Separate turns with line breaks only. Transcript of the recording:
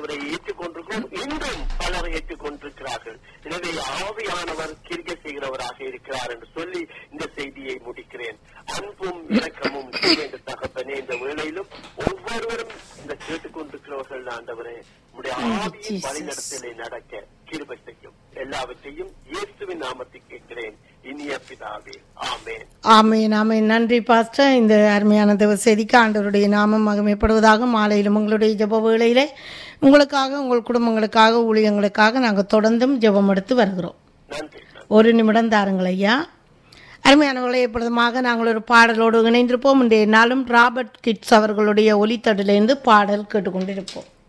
ஆண்டவரை ஏற்றுக்கொண்டிருக்கிறோம் இன்றும் பலர் ஏற்றுக்கொண்டிருக்கிறார்கள் எனவே ஆவியானவர் கிரிக்க செய்கிறவராக இருக்கிறார் என்று சொல்லி இந்த செய்தியை முடிக்கிறேன் அன்பும் இரக்கமும் என்று தகப்பனே இந்த வேளையிலும் ஒவ்வொருவரும் இந்த கேட்டுக்கொண்டிருக்கிறவர்கள் ஆண்டவரே உடைய ஆவியின்
Jesus.
வழிநடத்தலை நடக்க கிருபை செய்யும் எல்லாவற்றையும் இயேசுவின் நாமத்தில் கேட்கிறேன் இனிய பிதாவே ஆமென்
ஆமேன் ஆமேன் நன்றி பாஸ்டர் இந்த அருமையான தேவ செய்திக்கு ஆண்டவருடைய நாமம் மகிமைப்படுவதாக மாலையிலும் உங்களுடைய ஜெப வேளையிலே உங்களுக்காக உங்கள் குடும்பங்களுக்காக ஊழியங்களுக்காக நாங்கள் தொடர்ந்தும் ஜெபம் எடுத்து வருகிறோம்
நன்றி நன்றி
ஒரு நிமிடம் தாருங்கள் ஐயா அருமையானவர்களை எப்பொழுதுமாக நாங்கள் ஒரு பாடலோடு இணைந்திருப்போம் இன்றைய நாளும் ராபர்ட் கிட்ஸ் அவர்களுடைய ஒலித்தடிலிருந்து பாடல் கேட்டுக்கொண்டிருப்போம்